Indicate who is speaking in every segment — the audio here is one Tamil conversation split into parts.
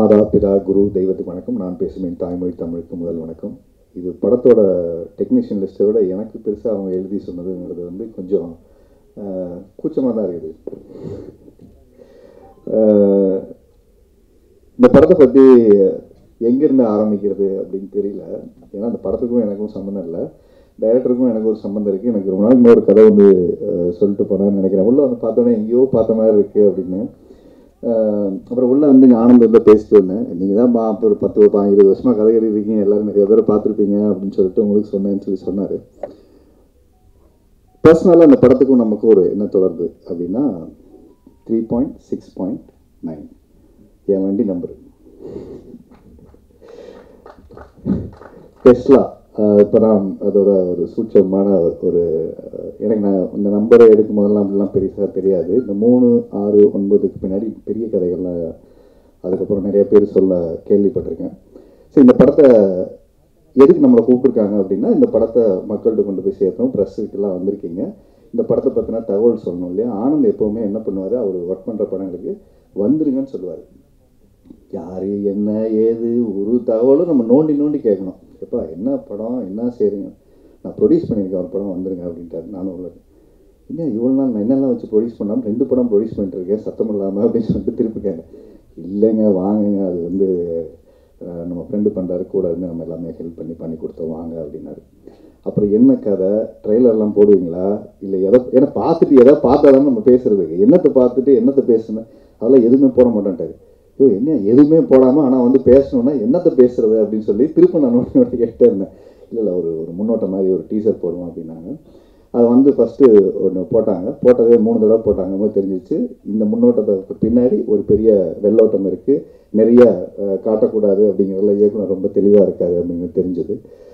Speaker 1: மாதா பிதா குரு தெய்வத்துக்கு வணக்கம் நான் பேசும் என் தாய்மொழி தமிழுக்கு முதல் வணக்கம் இது படத்தோட டெக்னீஷியன் லிஸ்ட்டை விட எனக்கு பெருசாக அவங்க எழுதி சொன்னதுங்கிறது வந்து கொஞ்சம் கூச்சமாக தான் இருக்குது ஆஹ், இந்த படத்தை பற்றி எங்கேருந்து ஆரம்பிக்கிறது அப்படின்னு தெரியல ஏன்னா அந்த படத்துக்கும் எனக்கும் சம்மந்தம் இல்லை டைரக்டருக்கும் எனக்கு ஒரு சம்மந்தம் இருக்குது எனக்கு ரொம்ப நாள் இன்னொரு கதை வந்து ஆஹ், சொல்லிட்டு போனான்னு நினைக்கிறேன் உள்ளே வந்து பார்த்தோன்னே எங்கேயோ பார்த்த மாதிரி இருக்குது அப்படின்னு ஆஹ், அப்புறம் உள்ளே வந்து ஆனந்த் வந்து பேசிட்டு வந்தேன் நீங்கள் தான் பா ஒரு பத்து பா இருபது வருஷமாக கதை எழுதிருக்கீங்க எல்லாரும் நிறைய பேர் பார்த்துருப்பீங்க அப்படின்னு சொல்லிட்டு உங்களுக்கு சொன்னேன்னு சொல்லி சொன்னார் பர்சனலாக அந்த படத்துக்கும் நமக்கு ஒரு என்ன தொடர்பு அப்படின்னா three point six point nine என் வண்டி நம்பரு டெஸ்லா இப்போ நான் அதோட ஒரு சூட்சமான ஒரு அஹ், எனக்கு நான் இந்த நம்பரை எடுக்கும் போதெல்லாம் அப்படிலாம் பெருசாக தெரியாது இந்த மூணு ஆறு ஒன்பதுக்கு பின்னாடி பெரிய கதைகள்லாம் அதுக்கப்புறம் நிறைய பேர் சொல்ல கேள்விப்பட்டிருக்கேன் சரி இந்த படத்தை எதுக்கு நம்மளை கூப்பிட்டுருக்காங்க அப்படின்னா இந்த படத்தை மக்கள்கிட்ட கொண்டு போய் சேர்த்தோம் ப்ரெஸ்ஸுக்கெல்லாம் வந்திருக்கீங்க இந்த படத்தை பற்றின தகவல் சொல்லணும் இல்லையா ஆனந்த் எப்போவுமே என்ன பண்ணுவார் அவர் ஒர்க் பண்ணுற படங்களுக்கு வந்துருங்கன்னு சொல்லுவார் யார் என்ன ஏது ஒரு தகவலும் நம்ம நோண்டி நோண்டி கேட்கணும் எப்பா என்ன படம் என்ன செய்றீங்க நான் ப்ரொடியூஸ் பண்ணியிருக்கேன் ஒரு படம் வந்துருங்க அப்படின்ட்டாரு நானும் உள்ள என்ன இவ்வளோ நாள் நான் என்னெல்லாம் வச்சு ப்ரொடியூஸ் பண்ணாமல் ரெண்டு படம் ப்ரொடியூஸ் பண்ணிட்டு இருக்கேன் சத்தம் இல்லாமல் அப்படின்னு சொல்லிட்டு திருப்பி கேட்டேன் இல்லைங்க வாங்குங்க அது வந்து அஹ், நம்ம ஃப்ரெண்டு பண்ணுறாரு கூட இருந்து நம்ம எல்லாமே ஹெல்ப் பண்ணி பண்ணி கொடுத்தோம் வாங்க அப்படின்னாரு அப்புறம் என்ன கதை ட்ரெய்லர்லாம் போடுவீங்களா இல்லை எதை ஏன்னா பார்த்துட்டு எதை பார்த்தா தான் நம்ம பேசுறதுக்கு என்னத்தை பார்த்துட்டு என்னத்தை பேசணும் அதெல்லாம் எதுவுமே போட மாட்டேன்ட்டாரு ஐயோ என்ன எதுவுமே போடாமல் ஆனால் வந்து பேசணும்னா என்னத்தை பேசுறது அப்படின்னு சொல்லி திரும்ப நான் ஒன்று கேட்டே இருந்தேன் இல்லை இல்லை ஒரு ஒரு முன்னோட்டம் மாதிரி ஒரு டீசர் போடுவோம் அப்படின்னாங்க அது வந்து ஃபஸ்ட்டு ஒன்று போட்டாங்க போட்டதே மூணு தடவை போட்டாங்க போது தெரிஞ்சிச்சு இந்த முன்னோட்டத்துக்கு பின்னாடி ஒரு பெரிய வெள்ளோட்டம் இருக்குது நிறைய அஹ், காட்டக்கூடாது அப்படிங்கிறதுல இயக்குனர் ரொம்ப தெளிவாக இருக்காரு அப்படிங்கிறது தெரிஞ்சது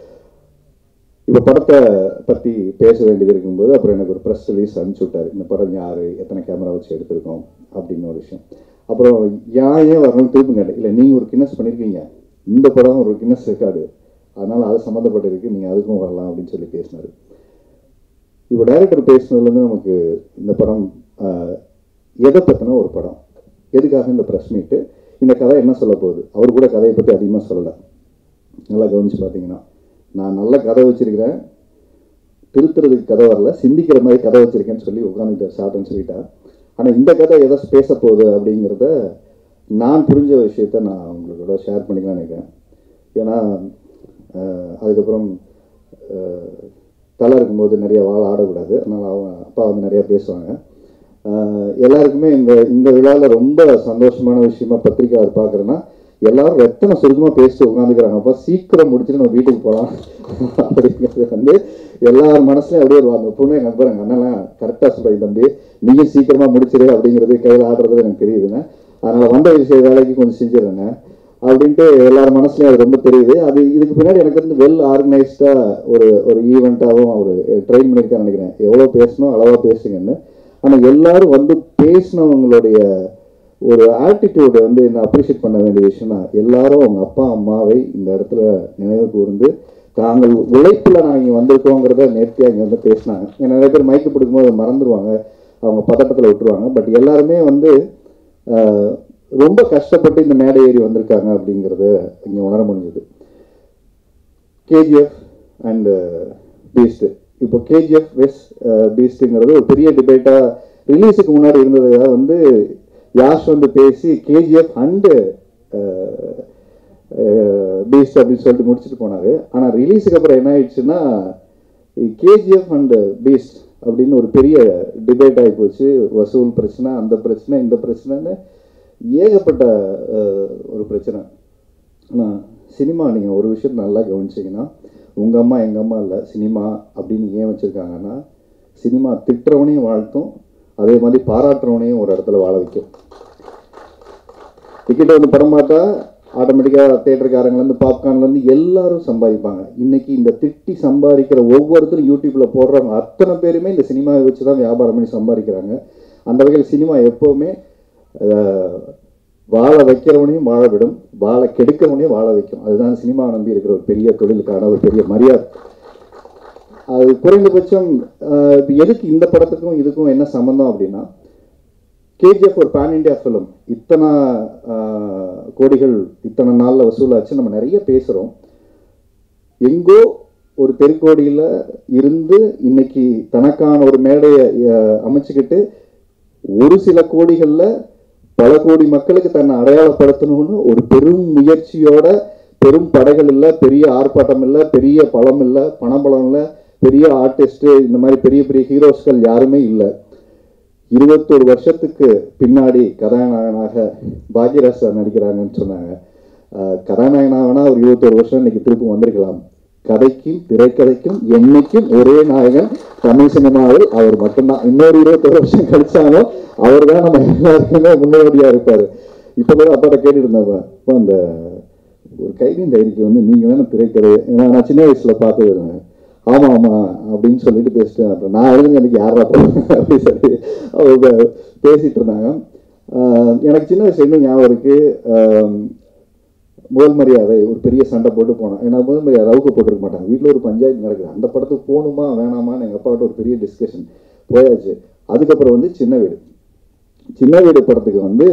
Speaker 1: இப்போ படத்தை பற்றி பேச வேண்டியது இருக்கும்போது அப்புறம் எனக்கு ஒரு ப்ரெஸ் ரிலீஸ் அனுப்பிச்சு விட்டாரு இந்த படம் யார் எத்தனை கேமரா வச்சு எடுத்திருக்கோம் அப்படின்னு ஒரு விஷயம் அப்புறம் ஏன் ஏன் வரணும்னு திருப்பி கேட்டேன் இல்லை நீங்கள் ஒரு கின்னஸ் பண்ணியிருக்கீங்க இந்த படம் ஒரு கின்னஸ் ரெக்கார்டு அதனால் அது சம்மந்தப்பட்டிருக்கு நீங்கள் அதுக்கும் வரலாம் அப்படின்னு சொல்லி பேசினார் இப்போ டைரக்டர் பேசுனதுலேருந்து நமக்கு இந்த படம் ஆஹ், எதை பற்றின ஒரு படம் எதுக்காக இந்த ப்ரெஸ் மீட்டு இந்த கதை என்ன சொல்ல போகுது அவர் கூட கதையை பற்றி அதிகமாக சொல்லலை நல்லா கவனிச்சு பார்த்தீங்கன்னா நான் நல்ல கதை வச்சிருக்கிறேன் திருத்துறதுக்கு கதை வரல சிந்திக்கிற மாதிரி கதை வச்சிருக்கேன்னு சொல்லி உட்காந்துட்டார் ஷார்ட்னு சொல்லிட்டா ஆனால் இந்த கதை எதை பேச போகுது அப்படிங்கிறத நான் புரிஞ்ச விஷயத்த நான் உங்களோட ஷேர் பண்ணிக்கலாம்னு நினைக்கிறேன் ஏன்னா ஆஹ், அதுக்கப்புறம் ஆஹ், தலை இருக்கும்போது நிறைய வாழ ஆடக்கூடாது அதனால் அவங்க அப்பா வந்து நிறைய பேசுவாங்க ஆஹ், எல்லாருக்குமே இந்த இந்த விழாவில் ரொம்ப சந்தோஷமான விஷயமா பத்திரிக்கை அவர் பார்க்குறேன்னா எல்லாரும் எத்தனை சுருக்கமாக பேசிட்டு உட்காந்துக்கிறாங்கப்பா சீக்கிரம் முடிச்சுட்டு நம்ம வீட்டுக்கு போகலாம் அப்படிங்கிறது வந்து எல்லார் மனசுலையும் அப்படியே ஒரு அந்த பொண்ணு எங்கள் நம்பர் எங்கள் அண்ணெல்லாம் கரெக்டாக சொல்கிறேன் தம்பி நீயும் சீக்கிரமாக முடிச்சிரு அப்படிங்கிறது கையில் ஆடுறது எனக்கு தெரியுதுங்க அதனால் வந்த விஷய வேலைக்கு கொஞ்சம் செஞ்சிடுறேங்க அப்படின்ட்டு எல்லார் மனசுலையும் அது ரொம்ப தெரியுது அது இதுக்கு பின்னாடி எனக்கு வந்து வெல் ஆர்கனைஸ்டாக ஒரு ஒரு ஈவெண்ட்டாகவும் அவர் ட்ரெயின் பண்ணியிருக்கான்னு நினைக்கிறேன் எவ்வளோ பேசணும் அளவாக பேசுங்கன்னு ஆனால் எல்லாரும் வந்து பேசினவங்களுடைய ஒரு ஆட்டிடியூடை வந்து என்ன அப்ரிஷியேட் பண்ண வேண்டிய விஷயம்னா எல்லாரும் அவங்க அப்பா அம்மாவை இந்த இடத்துல நினைவு கூர்ந்து தாங்கள் உழைப்பில் நாங்கள் இங்கே வந்திருக்கோங்கிறத நேர்த்தியாக இங்கே வந்து பேசினாங்க ஏன்னா நிறைய பேர் மைக்கு பிடிக்கும்போது அதை மறந்துடுவாங்க அவங்க பதட்டத்தில் விட்டுருவாங்க பட் எல்லாருமே வந்து ஆஹ், ரொம்ப கஷ்டப்பட்டு இந்த மேடை ஏறி வந்திருக்காங்க அப்படிங்கிறத இங்கே உணர முடிஞ்சது கேஜிஎஃப் அண்ட் பீஸ்ட் இப்போ கேஜிஎஃப் வெஸ் பீஸ்ட்டுங்கிறது ஒரு பெரிய டிபேட்டாக ரிலீஸுக்கு முன்னாடி இருந்ததை வந்து யாஷ் வந்து பேசி கேஜிஎஃப் அண்டு பீஸ்ட் அப்படின்னு சொல்லிட்டு முடிச்சுட்டு போனார் ஆனால் ரிலீஸுக்கு அப்புறம் என்ன ஆயிடுச்சுன்னா கேஜிஎஃப் அண்டு பீஸ்ட் அப்படின்னு ஒரு பெரிய டிபேட் ஆகி போச்சு வசூல் பிரச்சனை அந்த பிரச்சனை இந்த பிரச்சனைன்னு ஏகப்பட்ட அஹ், ஒரு பிரச்சனை ஆனால் சினிமா நீங்கள் ஒரு விஷயம் நல்லா கவனிச்சிங்கன்னா உங்கள் அம்மா எங்கள் அம்மா இல்லை சினிமா அப்படின்னு ஏன் வச்சுருக்காங்கன்னா சினிமா திட்டுறவனையும் வாழ்த்தும் அதே மாதிரி பாராட்டுறவனையும் ஒரு இடத்துல வாழ வைக்கும் டிக்கெட் வந்து படம் பார்த்தா ஆட்டோமேட்டிக்காக தேட்டருக்காரங்கலேருந்து பாப்கார்ன்லேருந்து எல்லாரும் சம்பாதிப்பாங்க இன்னைக்கு இந்த திட்டி சம்பாதிக்கிற ஒவ்வொருத்தரும் யூடியூப்பில் போடுறவங்க அத்தனை பேருமே இந்த சினிமாவை வச்சு தான் வியாபாரம் பண்ணி சம்பாதிக்கிறாங்க அந்த வகையில் சினிமா எப்போவுமே அஹ், வாழ வைக்கிறவனையும் வாழ விடும் வாழ கெடுக்கிறவனையும் வாழ வைக்கும் அதுதான் சினிமாவை நம்பி இருக்கிற ஒரு பெரிய தொழிலுக்கான ஒரு பெரிய மரியாதை அது குறைந்தபட்சம் அஹ், இப்ப எதுக்கு இந்த படத்துக்கும் இதுக்கும் என்ன சம்மந்தம் அப்படின்னா கேஜிஎஃப் ஒரு பேன் இண்டியா ஃபிலிம் இத்தனை ஆஹ், கோடிகள் இத்தனை நாளில் வசூலாச்சு நம்ம நிறைய பேசுகிறோம் எங்கோ ஒரு தெருக்கோடியில் இருந்து இன்னைக்கு தனக்கான ஒரு மேடையை அஹ், அமைச்சுக்கிட்டு ஒரு சில கோடிகளில் பல கோடி மக்களுக்கு தன்னை அடையாளப்படுத்தணும்னு ஒரு பெரும் முயற்சியோட பெரும் படைகள் இல்லை பெரிய ஆர்ப்பாட்டம் இல்லை பெரிய பலம் இல்லை பணபலம் இல்லை பெரிய ஆர்டிஸ்ட் இந்த மாதிரி பெரிய பெரிய ஹீரோஸ்கள் யாருமே இல்லை இருபத்தோரு வருஷத்துக்கு பின்னாடி கதாநாயகனாக பாக்யராஜ் சார் நடிக்கிறாங்கன்னு சொன்னாங்க அஹ் கதாநாயகனாகனா ஒரு இருபத்தோரு வருஷம் இன்னைக்கு திருப்பி வந்திருக்கலாம் கதைக்கும் திரைக்கதைக்கும் என்னைக்கும் ஒரே நாயகன் தமிழ் சினிமாவில் அவர் மட்டும்தான் இன்னொரு இருபத்தொரு வருஷம் கழிச்சாலும் அவர் தான் நம்ம எல்லாருக்குமே முன்னோடியா இருப்பாரு இப்போ கூட அப்பாட்ட கேட்டுட்டு இருந்தப்ப அப்பா அந்த ஒரு கைதியின் டைரிக்கு வந்து நீங்க தானே திரைக்கதை ஏன்னா நான் சின்ன வயசுல பார்த்தது நான். ஆமா ஆமா அப்படின்னு சொல்லிட்டு பேசிட்டேன் அப்புறம் நான் எழுதுங்க எனக்கு யாரா போறேன் அப்படின்னு சொல்லி அவங்க பேசிட்டு இருந்தாங்க ஆஹ் எனக்கு சின்ன வயசுல இன்னும் ஞாபகம் இருக்கு ஆஹ் முதல் மரியாதை ஒரு பெரிய சண்டை போட்டு போனோம் ஏன்னா முதல் மரியாதை ரவுக்கு போட்டிருக்க மாட்டாங்க வீட்டில் ஒரு பஞ்சாயத்து நடக்குது அந்த படத்துக்கு போகணுமா வேணாமான்னு எங்கள் அப்பாட்ட ஒரு பெரிய டிஸ்கஷன் போயாச்சு அதுக்கப்புறம் வந்து சின்ன வீடு சின்ன வீடு படத்துக்கு வந்து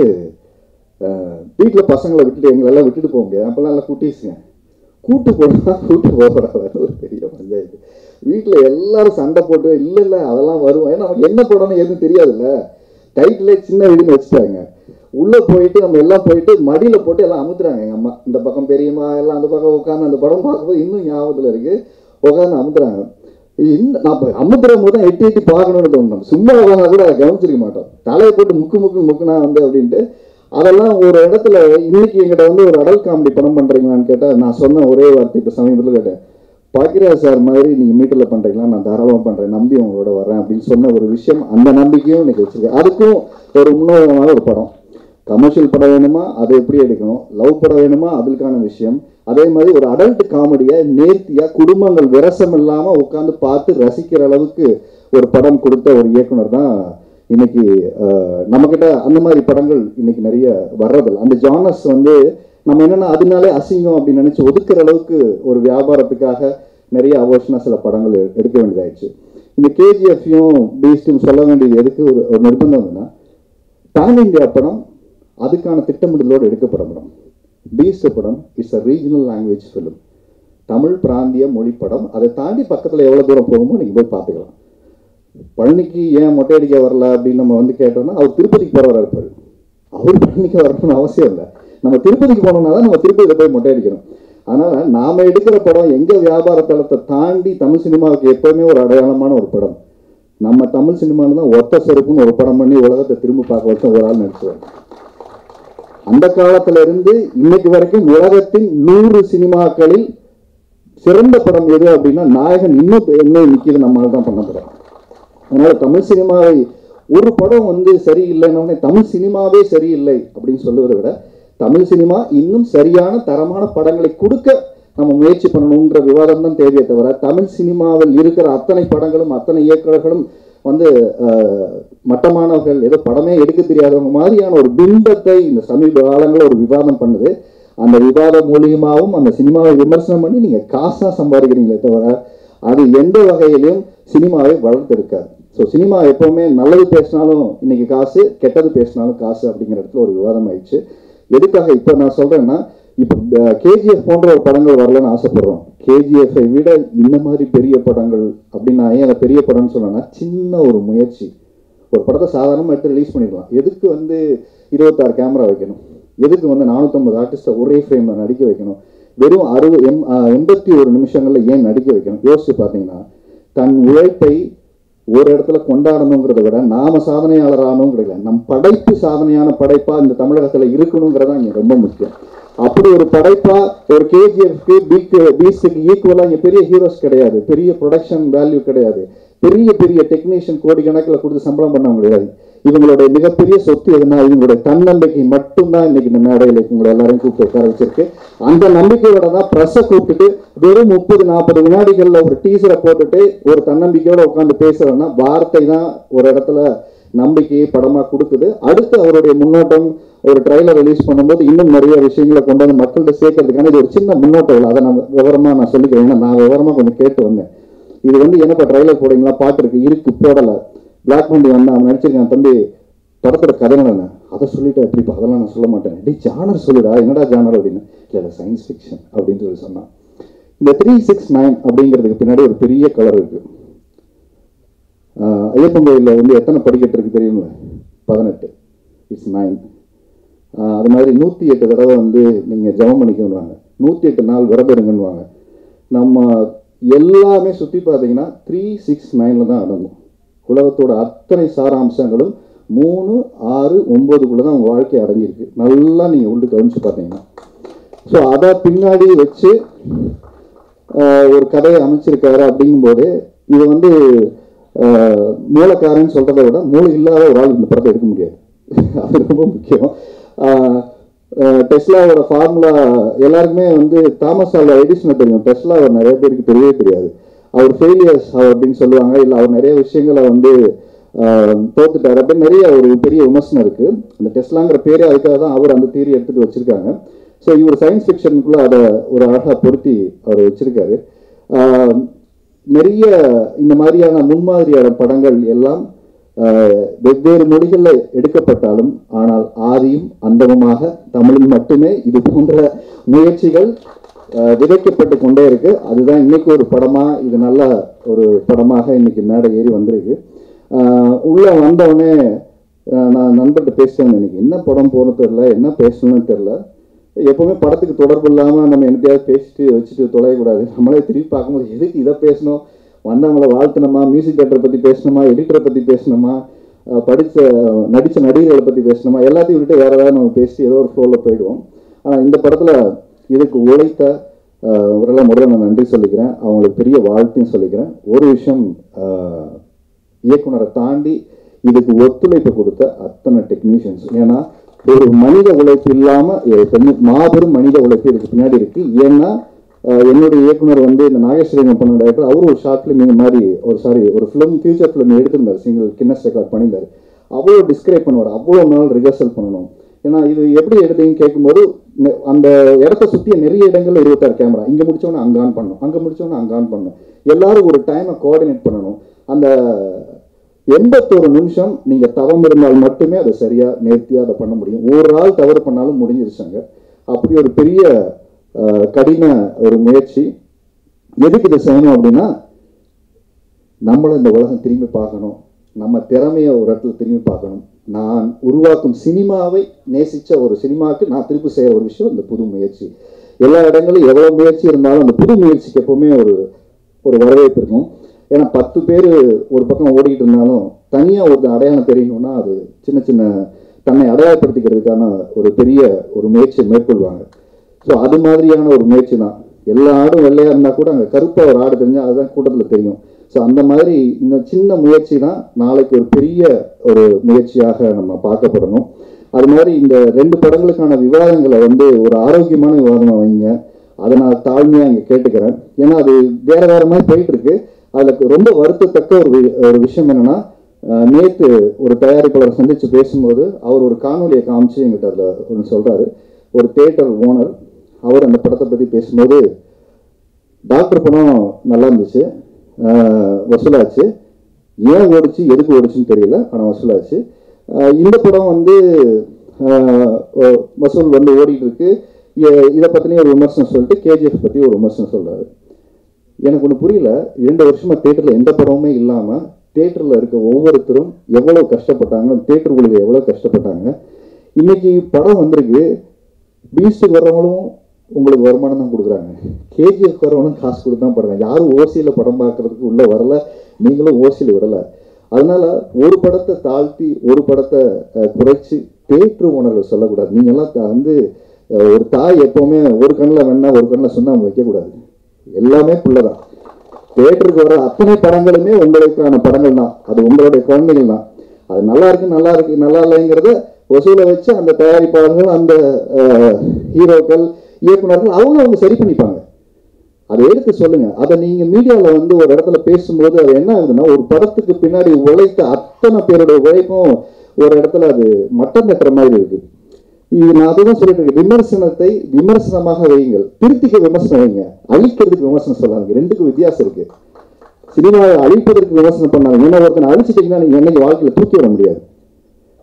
Speaker 1: வீட்டில் பசங்களை விட்டுட்டு எங்களெல்லாம் விட்டுட்டு போக முடியாது அப்போல்லாம் எல்லாம் குட்டீஸுங்க கூட்டு போனா கூட்டு போகிறாங்க ஒரு பெரிய பஞ்சாயத்து வீட்டில் எல்லாரும் சண்டை போட்டு இல்லை இல்லை அதெல்லாம் வரும் ஏன்னா நமக்கு என்ன படம்னு எதுவும் தெரியாதுல்ல டைட்டிலே சின்ன வீடுன்னு வச்சுட்டாங்க உள்ளே போயிட்டு நம்ம எல்லாம் போயிட்டு மடியில் போட்டு எல்லாம் அமுத்துறாங்க எங்கள் அம்மா இந்த பக்கம் பெரியம்மா எல்லாம் அந்த பக்கம் உட்காந்து அந்த படம் பார்க்கும்போது இன்னும் ஞாபகத்தில் இருக்கு உட்காந்து அமுத்துறாங்க இந்த நான் இப்போ அமுத்துற போது தான் எட்டி எட்டி பார்க்கணும்னு தோணும் சும்மா உட்காந்தா கூட அதை கவனிச்சிருக்க மாட்டோம் தலையை போட்டு முக்கு முக்கு முக்குனா வந்து அப்படின்ட்டு அதெல்லாம் ஒரு இடத்துல இன்னைக்கு எங்கிட்ட வந்து ஒரு அடல் காமெடி படம் பண்றீங்களான்னு கேட்டால் நான் சொன்ன ஒரே வார்த்தை இப்போ சமீபத்தில் கேட்டேன் பாக்கிராஜ் சார் மாதிரி நீங்கள் மீட்டரில் பண்ணுறீங்களா நான் தாராளமாக பண்ணுறேன் நம்பி உங்களோட வரேன் அப்படின்னு சொன்ன ஒரு விஷயம் அந்த நம்பிக்கையும் இன்னைக்கு வச்சிருக்கேன் அதுக்கும் ஒரு முன்னோட்டமான ஒரு படம் கமர்ஷியல் படம் வேணுமா அதை எப்படி எடுக்கணும் லவ் படம் வேணுமா அதுக்கான விஷயம் அதே மாதிரி ஒரு அடல்ட் காமெடியை நேர்த்தியாக குடும்பங்கள் விரசம் இல்லாமல் உட்காந்து பார்த்து ரசிக்கிற அளவுக்கு ஒரு படம் கொடுத்த ஒரு இயக்குனர் தான் இன்னைக்கு அஹ், நம்மக்கிட்ட அந்த மாதிரி படங்கள் இன்னைக்கு நிறைய வர்றதில்ல அந்த ஜானஸ் வந்து நம்ம என்னன்னா அதனாலே அசிங்கம் அப்படின்னு நினைச்சு ஒதுக்குற அளவுக்கு ஒரு வியாபாரத்துக்காக நிறைய அவர்ஷனா சில படங்கள் எ- எடுக்க வேண்டியதாயிடுச்சு இந்த கேஜிஎஃப்யும் பீஸ்டும் சொல்ல வேண்டியது எதுக்கு ஒரு ஒரு நிர்பந்தம் வந்துன்னா பேன் இந்தியா படம் அதுக்கான திட்டமிடலோடு எடுக்கப்பட படம் பீஸ்ட் படம் it's a regional language film Tamil பிராந்திய மொழி படம் அதை தாண்டி பக்கத்தில் எவ்வளோ தூரம் போகுமோ நீங்கள் போய் பார்த்துக்கலாம் பழனிக்கு ஏன் மொட்டை அடிக்க வரல அப்படின்னு நம்ம வந்து கேட்டோம்னா அவர் திருப்பதிக்கு போகிறவராக இருப்பார் அவர் பழனிக்கு வரணும்னு அவசியம் இல்லை நம்ம திருப்பதிக்கு போனோம்னா தான் நம்ம திருப்பதியில் போய் மொட்டை அடிக்கணும் அதனால நாம எடுக்கிற படம் எங்க வியாபார தளத்தை தாண்டி தமிழ் சினிமாவுக்கு எப்பவுமே ஒரு அடையாளமான ஒரு படம் நம்ம தமிழ் சினிமாவில் தான் ஒத்த செருப்புன்னு ஒரு படம் பண்ணி உலகத்தை திரும்ப பார்க்க வச்ச ஒரு ஆள் நடிச்சுவார் அந்த காலத்துல இருந்து இன்னைக்கு வரைக்கும் உலகத்தின் நூறு சினிமாக்களில் சிறந்த படம் எது அப்படின்னா நாயகன் இன்னும் என்ன நிற்கிது நம்மளால தான் பண்ண படம் அதனால தமிழ் சினிமாவை ஒரு படம் வந்து சரியில்லைன்னு தமிழ் சினிமாவே சரியில்லை அப்படின்னு சொல்லுவதை விட தமிழ் சினிமா இன்னும் சரியான தரமான படங்களை கொடுக்க நம்ம முயற்சி பண்ணணுன்ற விவாதம் தான் தேவையே தவிர தமிழ் சினிமாவில் இருக்கிற அத்தனை படங்களும் அத்தனை இயக்குநர்களும் வந்து அஹ், மட்டமானவர்கள் ஏதோ படமே எடுக்க தெரியாதவங்க மாதிரியான ஒரு பிம்பத்தை இந்த சமீப காலங்களில் ஒரு விவாதம் பண்ணுது அந்த விவாதம் மூலியமாகவும் அந்த சினிமாவை விமர்சனம் பண்ணி நீங்கள் காசாக சம்பாதிக்கிறீங்களே தவிர அது எந்த வகையிலையும் சினிமாவை வளர்த்தெடுக்காது ஸோ சினிமா எப்பவுமே நல்லது பேசினாலும் இன்னைக்கு காசு கெட்டது பேசினாலும் காசு அப்படிங்கிற இடத்துல ஒரு விவாதம் ஆயிடுச்சு எதுக்காக இப்போ நான் சொல்றேன்னா இப்போ கேஜிஎஃப் போன்ற ஒரு படங்கள் வரலன்னு ஆசைப்படுறோம் கேஜிஎஃப்பை விட இந்த மாதிரி பெரிய படங்கள் அப்படின்னு நான் ஏன் அதை பெரிய படம்னு சொன்னேன்னா சின்ன ஒரு முயற்சி ஒரு படத்தை சாதாரணமாக எடுத்து ரிலீஸ் பண்ணிடலாம் எதுக்கு வந்து இருபத்தாறு கேமரா வைக்கணும் எதுக்கு வந்து நானூற்றம்பது ஆர்டிஸ்ட்டை ஒரே ஃப்ரேமில் நடிக்க வைக்கணும் வெறும் அறுபது எம் ஆ, எண்பத்தி ஒரு நிமிஷங்களில் ஏன் நடிக்க வைக்கணும் யோசிச்சு பார்த்தீங்கன்னா தன் உழைப்பை ஒரு இடத்துல கொண்டாடணுங்கிறத விட நாம சாதனையாளர் ஆகணுங்கிறத நம் படைப்பு சாதனையான படைப்பா இந்த தமிழகத்துல இருக்கணுங்கிறதா இங்க ரொம்ப முக்கியம் அப்படி ஒரு படைப்பா ஒரு கேஜிஎஃப்க்கு பிக்கு பீஸுக்கு ஈக்குவலா இங்க பெரிய ஹீரோஸ் கிடையாது பெரிய ப்ரொடக்ஷன் வேல்யூ கிடையாது பெரிய பெரிய டெக்னீஷியன் கோடிக்கணக்கில் கொடுத்து சம்பளம் பண்ணவங்க கிடையாது இவங்களுடைய மிகப்பெரிய சொத்து எதுனா இவங்களுடைய தன்னம்பிக்கை மட்டும்தான் இன்னைக்கு இந்த மேடையில் உங்களை எல்லாரையும் கூப்பிட்டு உட்கார வச்சிருக்கு அந்த நம்பிக்கையோட தான் ப்ரெஸ்ஸை கூப்பிட்டுட்டு வெறும் முப்பது நாற்பது வினாடிகள்ல ஒரு டீசரை போட்டுட்டு ஒரு தன்னம்பிக்கையோட உட்காந்து பேசுறோம்னா வார்த்தை தான் ஒரு இடத்துல நம்பிக்கையை படமா கொடுக்குது அடுத்து அவருடைய முன்னோட்டம் ஒரு ட்ரைலர் ரிலீஸ் பண்ணும்போது இன்னும் நிறைய விஷயங்களை கொண்டு வந்து மக்கள்கிட்ட சேர்க்கறதுக்கான இது ஒரு சின்ன முன்னோட்டம் இல்லை அதை நான் விவரமா நான் சொல்லிக்கிறேன் ஏன்னா நான் விவரமா கொஞ்சம் கேட்டு வந்தேன் இது வந்து என்னப்பா ட்ரைலர் போடுறீங்களா பாட்டு இருக்கு இருக்கு போடலை பிளாக் மண்டி வந்து அவன் நடிச்சிருக்கான் தம்பி படத்தோட கதை என்ன அதை சொல்லிட்டா எப்படிப்பா அதெல்லாம் நான் சொல்ல மாட்டேன் டேய் ஜானர் சொல்லுடா என்னடா ஜானர் அப்படின்னு இல்லை சயின்ஸ் ஃபிக்ஷன் அப்படின்னு சொல்லி சொன்னான் இந்த த்ரீ சிக்ஸ் நைன் அப்படிங்கிறதுக்கு பின்னாடி ஒரு பெரிய கலர் இருக்கு ஆஹ் ஐயப்பன் கோயிலில் வந்து எத்தனை படிக்கட்டு இருக்கு தெரியுங்களா பதினெட்டு இட்ஸ் நைன் அது மாதிரி நூற்றி எட்டு தடவை வந்து நீங்கள் ஜெபம் பண்ணிக்கணுவாங்க நூற்றி எட்டு நாள் விரதம் இருங்கன்னுவாங்க நம்ம எல்லாமே சுற்றி பார்த்தீங்கன்னா த்ரீ சிக்ஸ் நைனில் தான் அடங்கும் உலகத்தோட அத்தனை சாராம்சங்களும் மூணு ஆறு ஒம்போதுக்குள்ளே தான் உங்கள் வாழ்க்கை அடங்கியிருக்கு நல்லா நீங்கள் உள்ள கவனிச்சு பார்த்தீங்கன்னா ஸோ அதை பின்னாடி வச்சு ஆஹ், ஒரு கதையை அமைச்சிருக்காரு அப்படிங்கும்போது இது வந்து ஆஹ், மூலக்காரன்னு சொல்கிறத விட மூளை இல்லாத ஒரு ஆள் இந்த படத்தை எடுக்க முடியாது அது ரொம்ப முக்கியம் ஆஹ், ஆஹ், டெஸ்லாவோட ஃபார்முலா எல்லாருக்குமே வந்து தாமஸ் ஆல்வா எடிசனை தெரியும் டெஸ்லா அவர் நிறைய பேருக்கு தெரியவே தெரியாது அவர் ஃபெயிலியர்ஸ் அப்படின்னு சொல்லுவாங்க இல்லை அவர் நிறைய விஷயங்களை வந்து ஆஹ், தோத்துட்டார் அப்படின்னு நிறைய ஒரு பெரிய விமர்சனம் இருக்கு அந்த டெஸ்லாங்கிற பேரே அதுக்காக தான் அவர் அந்த தியரி எடுத்துட்டு வச்சிருக்காங்க ஸோ இவர் சயின்ஸ் ஃபிக்ஷனுக்குள்ள அதை ஒரு அழகாக பொருத்தி அவர் வச்சிருக்காரு ஆஹ், நிறைய இந்த மாதிரியான முன்மாதிரியான படங்கள் எல்லாம் ஆஹ், வெவ்வேறு மொழிகளில் எடுக்கப்பட்டாலும் ஆனால் ஆதியும் அந்தமுமாக தமிழில் மட்டுமே இது போன்ற முயற்சிகள் ஆஹ், விதைக்கப்பட்டு கொண்டே இருக்கு அதுதான் இன்னைக்கு ஒரு படமா இது நல்ல ஒரு படமாக இன்னைக்கு மேடை ஏறி வந்திருக்கு ஆஹ், உள்ள வந்தவுடனே ஆஹ், நான் நண்பர்கிட்ட பேசிட்டேன் இன்னைக்கு என்ன படம் போகணும் தெரில என்ன பேசணும்னு தெரில எப்பவுமே படத்துக்கு தொடர்பு இல்லாமல் நம்ம என்னத்தையாவது பேசிட்டு வச்சுட்டு தொலையக்கூடாது நம்மளே திருப்பி பார்க்கும்போது எதுக்கு இதை பேசணும் வந்தவங்கள வாழ்த்தணுமா மியூசிக் டேரக்டரை பற்றி பேசணுமா எடிட்டரை பற்றி பேசணுமா அஹ் படிச்ச நடித்த நடிகர்களை பற்றி பேசணுமா எல்லாத்தையும் விட்டு வேற ஏதாவது நம்ம பேசி ஏதோ ஒரு ஃப்ளோவில் போயிடுவோம் ஆனால் இந்த படத்தில் இதுக்கு உழைத்த அஹ், அவரெல்லாம் முதல்ல நான் நன்றி சொல்லிக்கிறேன் அவங்களுக்கு பெரிய வாழ்த்தையும் சொல்லிக்கிறேன் ஒரு விஷயம் அஹ், இயக்குனரை தாண்டி இதுக்கு ஒத்துழைப்பு கொடுத்த அத்தனை டெக்னீஷியன்ஸ் ஏன்னா ஒரு மனித உழைப்பு இல்லாம எ- பெண்ணு- மாபெரும் மனித உழைப்பு இதுக்கு பின்னாடி இருக்கு ஏன்னா அஹ், என்னுடைய இயக்குனர் வந்து இந்த நாகேஸ்வரன் பண்ண டைரக்டர் அவரும் ஒரு ஷார்ட் ஃபிலிம் இந்த மாதிரி ஒரு சாரி ஒரு ஃபிலிம் ஃபியூச்சர் ஃபிலிம் எடுத்திருந்தார் சிங்கிள் கின்னஸ் ரெக்கார்ட் பண்ணியிருந்தார் அவ்வளோ டிஸ்கிரைப் பண்ணுவார் அவ்வளோ நாள் ரிஹர்சல் பண்ணணும் ஏன்னா இது எப்படி எடுத்தீங்கன்னு கேட்கும்போது நெ- அந்த இடத்த சுற்றி நிறைய இடங்கள்ல இருபத்தாறு கேமரா இங்கே முடிச்சவொன்னே அங்கே ஆன் பண்ணணும் அங்கே முடிச்சவொன்னே அங்கே ஆன் பண்ணணும் எல்லாரும் ஒரு டைமை கோஆர்டினேட் பண்ணணும் அந்த எண்பத்தோரு நிமிஷம் நீங்க தவம் இருந்தால் மட்டுமே அதை சரியா நேர்த்தியா அதை பண்ண முடியும் ஒரு ஆள் தவறு பண்ணாலும் முடிஞ்சிருச்சாங்க அப்படி ஒரு பெரிய அஹ், கடின ஒரு முயற்சி எதுக்கு இதை செய்யணும் அப்படின்னா நம்மள இந்த உலகம் திரும்பி பார்க்கணும் நம்ம திறமையை ஒரு இடத்துல திரும்பி பார்க்கணும் நான் உருவாக்கும் சினிமாவை நேசிச்ச ஒரு சினிமாவுக்கு நான் திருப்பி செய்யற ஒரு விஷயம் இந்த புது முயற்சி எல்லா இடங்களும் எவ்வளவு முயற்சி இருந்தாலும் அந்த புது முயற்சிக்கு எப்பவுமே ஒரு ஒரு வரவேற்பு இருக்கும் ஏன்னா பத்து பேர் ஒரு பக்கம் ஓடிக்கிட்டு இருந்தாலும் தனியாக ஒரு அடையாளம் தெரியணும்னா அது சின்ன சின்ன தன்னை அடையாளப்படுத்திக்கிறதுக்கான ஒரு பெரிய ஒரு முயற்சியை மேற்கொள்வாங்க ஸோ அது மாதிரியான ஒரு முயற்சி தான் எல்லா ஆடும் வெள்ளையா இருந்தால் கூட அங்கே கருப்பாக ஒரு ஆடு தெரிஞ்சால் அதுதான் கூட்டத்தில் தெரியும் ஸோ அந்த மாதிரி இந்த சின்ன முயற்சி தான் நாளைக்கு ஒரு பெரிய ஒரு முயற்சியாக நம்ம பார்க்கப்படணும் அது மாதிரி இந்த ரெண்டு படங்களுக்கான விவாதங்களை வந்து ஒரு ஆரோக்கியமான விவாதமாக வைங்க அதை நான் தாழ்மையாக இங்கே கேட்டுக்கிறேன் ஏன்னா அது வேற வேற மாதிரி போயிட்டு இருக்கு அதில் ரொம்ப வருத்தத்தக்க ஒரு வி- ஒரு விஷயம் என்னன்னா அஹ், நேத்து ஒரு தயாரிப்பாளர் சந்திச்சு பேசும்போது அவர் ஒரு காணொலியை காமிச்சு எங்கிட்ட அதில் ஒன்று சொல்றாரு ஒரு தியேட்டர் ஓனர் அவர் அந்த படத்தை பற்றி பேசும்போது டாக்டர் படம் நல்லா இருந்துச்சு அஹ், வசூலாச்சு ஏன் ஓடிச்சு எதுக்கு ஓடிச்சுன்னு தெரியல ஆனால் வசூலாச்சு அஹ், இந்த படம் வந்து அஹ், ஒ- வசூல் வந்து ஓடிட்டு இருக்கு இ- இதை பற்றின ஒரு விமர்சனம் சொல்லிட்டு கேஜிஎஃப் பற்றி ஒரு விமர்சனம் சொல்றாரு எனக்கு ஒன்று புரியல இரண்டு வருஷமா தேட்டரில் எந்த படமுமே இல்லாமல் தேட்டரில் இருக்க ஒவ்வொருத்தரும் எவ்வளோ கஷ்டப்பட்டாங்க தேட்டர் ஊழியர் எவ்வளோ கஷ்டப்பட்டாங்க இன்னைக்கு படம் வந்திருக்கு பீஸ்டுக்கு வர்றவங்களும் உங்களுக்கு வருமானம் தான் கொடுக்குறாங்க கேஜிஎஃப் வர்றவங்களும் காசு கொடுத்து தான் படுறாங்க யாரும் ஓசியில் படம் பார்க்கறதுக்கு உள்ள வரல நீங்களும் ஓசியில் விடல அதனால ஒரு படத்தை தாழ்த்தி ஒரு படத்தை அஹ், குறைச்சு தேட்டர் உணர்வு சொல்லக்கூடாது நீங்கெல்லாம் த- வந்து அஹ், ஒரு தாய் எப்பவுமே ஒரு கண்ணில் வேணா ஒரு கண்ணில் சுண்ணாம்பு வைக்கக்கூடாது எல்லாமே புள்ளதான் தேட்டருக்கு வர அத்தனை படங்களுமே உங்களுக்கான படங்கள் தான் அது உங்களுடைய குழந்தைகள் தான் அது நல்லா இருக்கு நல்லா இருக்கு நல்லா இல்லைங்கிறத வசூலை வச்சு அந்த தயாரிப்பாளர்கள் அந்த அஹ், ஹீரோக்கள் இயக்குனர்கள் அவங்க அவங்க சரி பண்ணிப்பாங்க அதை எடுத்து சொல்லுங்க அதை நீங்க மீடியால வந்து ஒரு இடத்துல பேசும்போது அது என்ன ஆகுதுன்னா ஒரு படத்துக்கு பின்னாடி உழைத்த அத்தனை பேருடைய உழைப்பும் ஒரு இடத்துல அது மட்டம் தட்டுற மாதிரி இருக்கு இது நான் அதுதான் சொல்லிட்டு இருக்கேன் விமர்சனத்தை விமர்சனமாக வையுங்கள் திருத்திக்க விமர்சனம் வைங்க அழிக்கிறதுக்கு விமர்சனம் சொல்லாதீங்க ரெண்டுக்கும் வித்தியாசம் இருக்கு சினிமாவை அழிப்பதற்கு விமர்சனம் பண்ணாங்க ஏன்னா ஒருத்தனை அழிச்சிட்டீங்கன்னா நீங்க என்னைக்கு வாழ்க்கையில தூக்கி வர முடியாது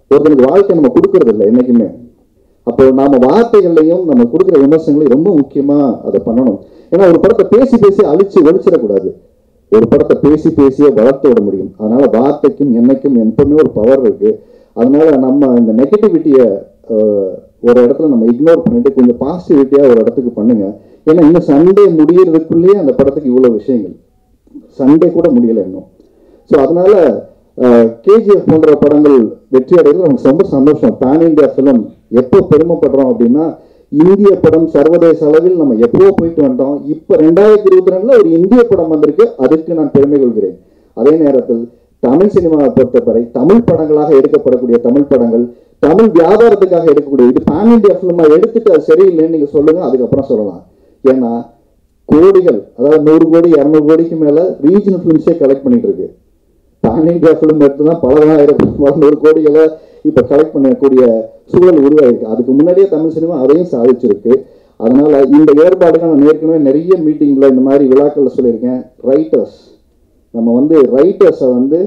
Speaker 1: ஒருத்தனுக்கு வாழ்க்கை நம்ம கொடுக்கறது இல்லை என்னைக்குமே அப்போ நாம வார்த்தைகள்லையும் நம்ம கொடுக்குற விமர்சனங்களையும் ரொம்ப முக்கியமா அதை பண்ணணும் ஏன்னா ஒரு படத்தை பேசி பேசி அழிச்சு ஒழிச்சிடக்கூடாது ஒரு படத்தை பேசி பேசியே வளர்த்து விட முடியும் அதனால வார்த்தைக்கும் என்னைக்கும் எப்பவுமே ஒரு பவர் இருக்கு அதனால நம்ம இந்த நெகட்டிவிட்டியை ஒரு இடத்துல நம்ம இக்னோர் பண்ணிட்டு கொஞ்சம் பாசிட்டிவிட்டியா ஒரு இடத்துக்கு பண்ணுங்க ஏன்னா இன்னும் சண்டே முடியறதுக்குள்ளேயே அந்த படத்துக்கு இவ்வளவு விஷயங்கள் சண்டே கூட முடியல இன்னும் ஸோ அதனால கேஜிஎஃப் போன்ற படங்கள் வெற்றி அடைகிறது நமக்கு ரொம்ப சந்தோஷம் பேன் இந்தியா ஃபிலிம் எப்போ பெருமைப்படுறோம் அப்படின்னா இந்திய படம் சர்வதேச அளவில் நம்ம எப்போ போயிட்டு வந்துட்டோம் இப்போ ரெண்டாயிரத்தி இருபத்தி ரெண்டுல ஒரு இந்திய படம் வந்திருக்கு அதுக்கு நான் பெருமை கொள்கிறேன் அதே நேரத்தில் தமிழ் சினிமாவை பொறுத்தவரை தமிழ் படங்களாக எடுக்கப்படக்கூடிய தமிழ் படங்கள் தமிழ் வியாபாரத்துக்காக எடுக்கக்கூடிய இது பேன் இந்தியா ஃபிலிமா எடுத்துட்டு அது சரியில்லைன்னு நீங்க சொல்லுங்க அதுக்கப்புறம் சொல்லலாம் ஏன்னா கோடிகள் அதாவது நூறு கோடி இரநூறு கோடிக்கு மேல ரீஜனல் ஃபிலிம்ஸே கலெக்ட் பண்ணிட்டு இருக்கு பேன் இந்தியா ஃபிலிம் எடுத்து தான் பல ஆயிரம் நூறு கோடிகளை இப்போ கலெக்ட் பண்ணக்கூடிய சூழல் உருவாயிருக்கு அதுக்கு முன்னாடியே தமிழ் சினிமா அதையும் சாதிச்சிருக்கு அதனால இந்த ஏற்பாடுகள் நான் ஏற்கனவே நிறைய மீட்டிங்ல இந்த மாதிரி விழாக்கள்ல சொல்லியிருக்கேன் ரைட்டர்ஸ் நம்ம வந்து ரைட்டர்ஸை வந்து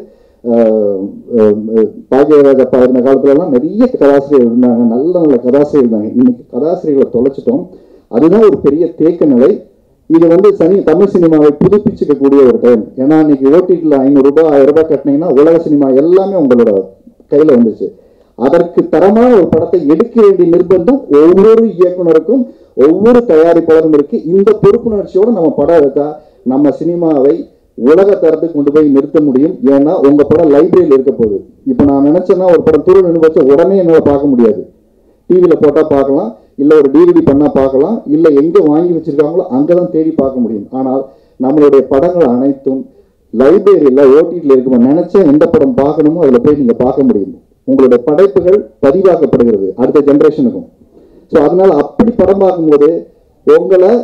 Speaker 1: பாக்கியராஜ் அப்பா இருந்த காலத்துலலாம் நிறைய கதாசிரியர் இருந்தாங்க நல்ல நல்ல கதாசிரியர் இருந்தாங்க இன்னைக்கு கதாசிரியர்களை தொலைச்சிட்டோம் அதுதான் ஒரு பெரிய தேக்க நிலை இது வந்து சனி தமிழ் சினிமாவை புதுப்பிச்சுக்கக்கூடிய ஒரு டைம் ஏன்னா இன்னைக்கு ஓடிடியில் ஐநூறு ரூபாய் ஆயிரம் ரூபாய் கட்டினீங்கன்னா உலக சினிமா எல்லாமே உங்களோட கையில வந்துச்சு அதற்கு தரமான ஒரு படத்தை எடுக்க வேண்டிய நிர்பந்தம் ஒவ்வொரு இயக்குனருக்கும் ஒவ்வொரு தயாரிப்பாளரும் இருக்கு இந்த பொறுப்புணர்ச்சியோட நம்ம படம் எடுத்தா நம்ம சினிமாவை உலக தரத்துக்கு கொண்டு போய் நிறுத்த முடியும் ஏன்னா உங்க படம் லைப்ரரியில் இருக்க போகுது இப்போ நான் நினைச்சேன்னா ஒரு படம் தூரம் நின்று வச்சா உடனே என்னால் பார்க்க முடியாது டிவியில் போட்டால் பார்க்கலாம் இல்லை ஒரு டிவிடி பண்ணால் பார்க்கலாம் இல்லை எங்கே வாங்கி வச்சிருக்காங்களோ அங்கே தான் தேடி பார்க்க முடியும் ஆனால் நம்மளுடைய படங்கள் அனைத்தும் லைப்ரரியில் ஓடிடியில் இருக்கும் நினைச்சா எந்த படம் பார்க்கணுமோ அதில் போய் நீங்கள் பார்க்க முடியும் உங்களுடைய படைப்புகள் பதிவாக்கப்படுகிறது அடுத்த ஜென்ரேஷனுக்கும் ஸோ அதனால அப்படி படம் பார்க்கும்போது உங்களை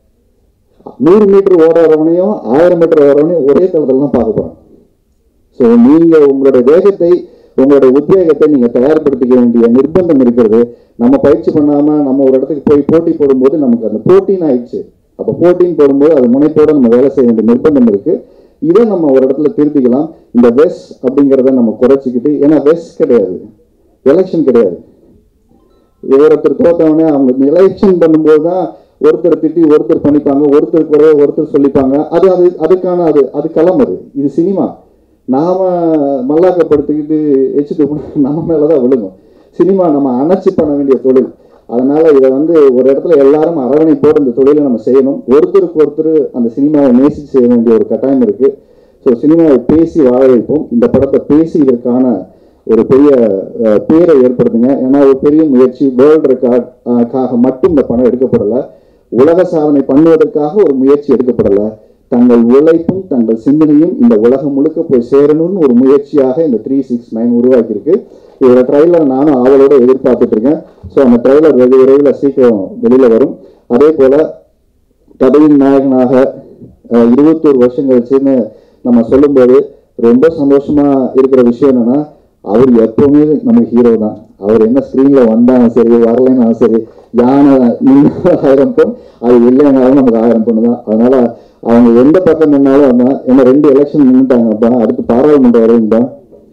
Speaker 1: நூறு மீட்டர் ஓடுறவனையும் ஆயிரம் மீட்டர் ஓடுறவனையும் ஒரே தளத்தில் தான் பார்க்க போகிறோம் ஸோ நீங்க உங்களுடைய வேகத்தை உங்களுடைய உத்வேகத்தை நீங்க தயார்படுத்திக்க வேண்டிய நிர்பந்தம் இருக்கிறது நம்ம பயிற்சி பண்ணாம நம்ம ஒரு இடத்துக்கு போய் போட்டி போடும்போது நமக்கு அந்த போட்டின்னு ஆயிடுச்சு அப்போ போட்டின்னு போடும்போது அது முனைப்போட நம்ம வேலை செய்ய வேண்டிய நிர்பந்தம் இருக்கு இதை நம்ம ஒரு இடத்துல திருத்திக்கலாம் இந்த வெஸ் அப்படிங்கிறத நம்ம குறைச்சிக்கிட்டு ஏன்னா வெஸ் கிடையாது எலெக்ஷன் கிடையாது ஒருத்தர் தோத்தவனே அவங்க எலெக்ஷன் பண்ணும்போது தான் ஒருத்தர் திட்டி ஒருத்தர் பண்ணிப்பாங்க ஒருத்தர் குறைய ஒருத்தர் சொல்லிப்பாங்க அது அது அதுக்கான அது அது களம் அது இது சினிமா நாம மல்லாக்கப்படுத்திக்கிட்டு எச்சு துப்புனா நம்ம மேலதான் விழுங்கும் சினிமா நம்ம அணைச்சி பண்ண வேண்டிய தொழில் அதனால இதை வந்து ஒரு இடத்துல எல்லாரும் அரவணைப்போடு இந்த தொழிலை நம்ம செய்யணும் ஒருத்தருக்கு ஒருத்தர் அந்த சினிமாவை நேசித்து செய்ய வேண்டிய ஒரு கட்டாயம் இருக்கு ஸோ சினிமாவை பேசி வாழ வைப்போம் இந்த படத்தை பேசி இதற்கான ஒரு பெரிய அஹ், பேரை ஏற்படுத்துங்க ஏன்னா ஒரு பெரிய முயற்சி வேர்ல்டு ரெக்கார்டுக்காக மட்டும் இந்த படம் எடுக்கப்படலை உலக சாதனை பண்ணுவதற்காக ஒரு முயற்சி எடுக்கப்படலை தங்கள் உழைப்பும் தங்கள் சிந்தனையும் இந்த உலகம் முழுக்க போய் சேரணும்னு ஒரு முயற்சியாக இந்த த்ரீ சிக்ஸ் நைன் உருவாக்கியிருக்கு இதோட ட்ரைலர் நானும் ஆவலோட எதிர்பார்த்துட்டு இருக்கேன் ஸோ அந்த ட்ரைலர் வெகு விரைவில் சீக்கிரம் வெளியில வரும் அதே போல கதையின் நாயகனாக அஹ், இருபத்தோரு வருஷம் கழிச்சுன்னு நம்ம சொல்லும்போது ரொம்ப சந்தோஷமா இருக்கிற விஷயம் என்னன்னா அவர் எப்பவுமே நமக்கு ஹீரோ தான் அவர் என்ன ஸ்க்ரீன்ல வந்தாலும் சரி வரலைன்னாலும் சரி யானை நின்னா ஆயிரம் பொன் அது இல்லைனாலும் நமக்கு ஆயிரம் பொண்ணு தான் அதனால அவங்க எந்த பக்கம் நின்னாலும் வந்தா என்ன ரெண்டு எலெக்ஷன் நின்றுட்டாங்க அப்பா அடுத்து பாராளுமன்ற வரையும் தான்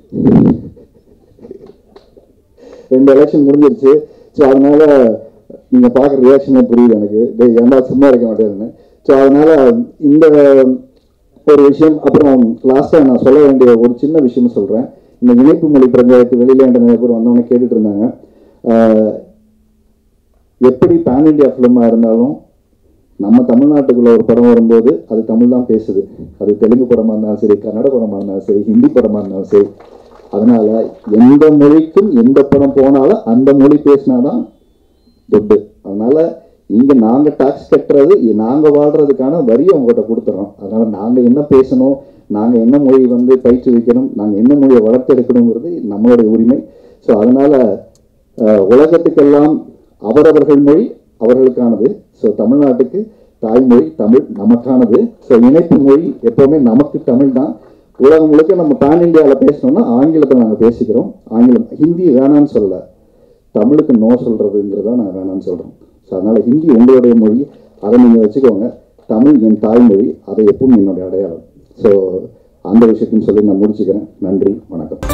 Speaker 1: ரெண்டு எலெக்ஷன் முடிஞ்சிருச்சு ஸோ அதனால நீங்க பார்க்குற ரியாக்ஷனே புரியுது எனக்கு டேய் ஏன்டா சும்மா இருக்க மாட்டேன்னு ஸோ அதனால இந்த ஒரு விஷயம் அப்புறம் லாஸ்ட்டாக நான் சொல்ல வேண்டிய ஒரு சின்ன விஷயம் சொல்றேன் இந்த இணைப்பு மொழி பஞ்சாயத்து வெளியில என்ற நிறைய பேர் வந்தவொடனே கேட்டுட்டு இருந்தாங்க ஆஹ் எப்படி பேன் இண்டியா ஃபிலிமாக இருந்தாலும் நம்ம தமிழ்நாட்டுக்குள்ள ஒரு படம் வரும்போது அது தமிழ் தான் பேசுது அது தெலுங்கு படமா இருந்தாலும் சரி கன்னட படமா இருந்தாலும் சரி ஹிந்தி படமா இருந்தாலும் சரி அதனால எந்த மொழிக்கும் எந்த படம் போனாலும் அந்த மொழி பேசினாதான் துட்டு அதனால இங்க நாங்க டாக்ஸ் கட்டுறது இ- நாங்க வாழ்றதுக்கான வரியை உங்ககிட்ட கொடுத்துறோம் அதனால நாங்க என்ன பேசணும் நாங்க என்ன மொழி வந்து பயிற்சி வைக்கணும் நாங்க என்ன மொழியை வளர்த்தெடுக்கணுங்கிறது நம்மளுடைய உரிமை ஸோ அதனால அஹ், உலகத்துக்கெல்லாம் அவரவர்கள் மொழி அவர்களுக்கானது ஸோ தமிழ்நாட்டுக்கு தாய்மொழி தமிழ் நமக்கானது ஸோ இணைப்பு மொழி எப்பவுமே நமக்கு தமிழ் தான் உலகம் முழுக்க நம்ம பேன் இந்தியாவில் பேசணும்னா ஆங்கிலத்தில் நாங்கள் பேசிக்கிறோம் ஆங்கிலம் ஹிந்தி வேணான்னு சொல்லலை தமிழுக்கு நோ சொல்றதுங்கிறத நான் வேணாம்னு சொல்றேன் ஸோ அதனால ஹிந்தி உங்களுடைய மொழி அதை நீங்க வச்சுக்கோங்க தமிழ் என் தாய்மொழி அதை எப்பவும் என்னுடைய அடையாளம் ஸோ அந்த விஷயத்தையும் சொல்லி நான் முடிச்சுக்கிறேன் நன்றி வணக்கம்